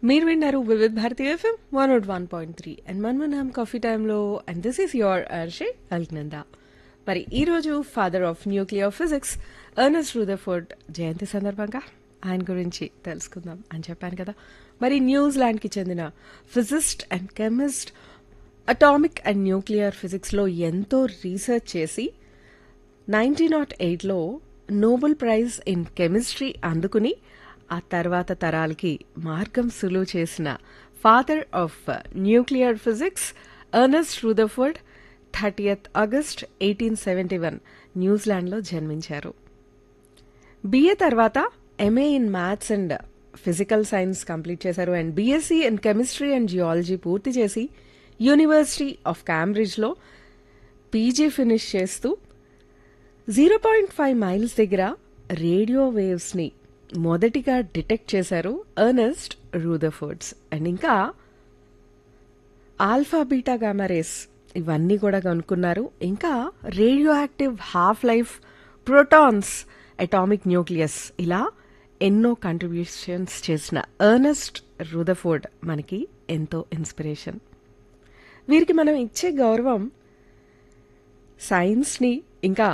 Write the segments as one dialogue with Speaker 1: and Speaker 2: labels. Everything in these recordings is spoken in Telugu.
Speaker 1: మీరు విన్నారు Vividh Bharati FM one out one point three and మన్మనామ్ కాఫీ టైంలో and this is your RJ Alaknanda మరి ఈరోజు father of nuclear physics Ernest Rutherford జయంతి సందర్భంగా ఆయన గురించి తెలుసుకుందాం అని చెప్పాను కదా మరి న్యూజిలాండ్కి చెందిన physicist and chemist atomic and nuclear ఫిజిక్స్లో ఎంతో రీసెర్చ్ చేసి నైన్టీన్ నాట్ ఎయిట్లో నోబెల్ ప్రైజ్ ఇన్ కెమిస్ట్రీ అందుకుని ఆ తర్వాత తరాలకి మార్గం సులువు చేసిన father of nuclear physics Ernest Rutherford thirtieth August eighteen seventy one న్యూజిలాండ్లో జన్మించారు బిఏ తర్వాత MA in maths and physical science complete చేశారు and BSc in chemistry and geology పూర్తి చేసి యూనివర్సిటీ ఆఫ్ క్యాంబ్రిడ్జ్లో పీజీ ఫినిష్ చేస్తూ జీరో పాయింట్ ఫైవ్ మైల్స్ దగ్గర రేడియో వేవ్స్ని మొదటిగా డిటెక్ట్ చేశారు ఎర్నెస్ట్ రూదర్ఫోర్డ్స్ అండ్ ఇంకా ఆల్ఫా బీటా గామారేస్ ఇవన్నీ కూడా కనుక్కున్నారు ఇంకా radio active half life protons atomic nucleus ఇలా ఎన్నో కంట్రిబ్యూషన్స్ చేసిన ఎర్నెస్ట్ రూదర్ఫోర్డ్ మనకి ఎంతో ఇన్స్పిరేషన్ వీరికి మనం ఇచ్చే గౌరవం సైన్స్ని ఇంకా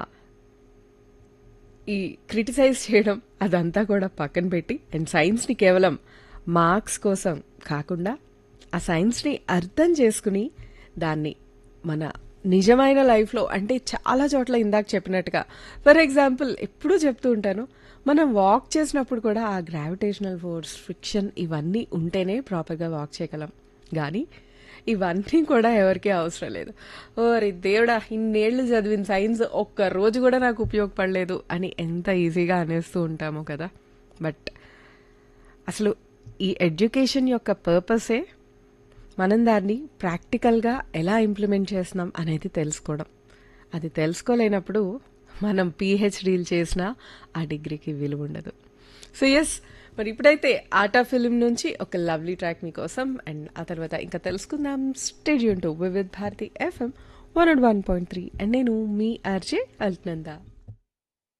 Speaker 1: ఈ క్రిటిసైజ్ చేయడం అదంతా కూడా పక్కన పెట్టి అండ్ సైన్స్ని కేవలం మార్క్స్ కోసం కాకుండా ఆ సైన్స్ని అర్థం చేసుకుని దాన్ని మన నిజమైన లైఫ్లో అంటే చాలా చోట్ల ఇందాక చెప్పినట్టుగా ఫర్ ఎగ్జాంపుల్ ఎప్పుడూ చెప్తూ ఉంటాను మనం వాక్ చేసినప్పుడు కూడా ఆ గ్రావిటేషనల్ ఫోర్స్ ఫ్రిక్షన్ ఇవన్నీ ఉంటేనే ప్రాపర్గా వాక్ చేయగలం కానీ ఇవన్నీ కూడా ఎవరికీ అవసరం లేదు ఓరి దేవుడా ఇన్నేళ్లు చదివిన సైన్స్ ఒక్క రోజు కూడా నాకు ఉపయోగపడలేదు అని ఎంత ఈజీగా అనేస్తూ ఉంటామో కదా బట్ అసలు ఈ ఎడ్యుకేషన్ యొక్క పర్పసే మనం దాన్ని ప్రాక్టికల్గా ఎలా ఇంప్లిమెంట్ చేస్తున్నాం అనేది తెలుసుకోవడం అది తెలుసుకోలేనప్పుడు మనం పిహెచ్డీలు చేసినా ఆ డిగ్రీకి విలువ ఉండదు సో ఎస్ మరి ఇప్పుడైతే ఆటా ఫిలిం నుంచి ఒక లవ్లీ ట్రాక్ మీకోసం అండ్ ఆ తర్వాత ఇంకా తెలుసుకుందాం stay tuned to Vividh Bharati FM one and one point three and నేను మీ ఆర్జే అల్ట్నందా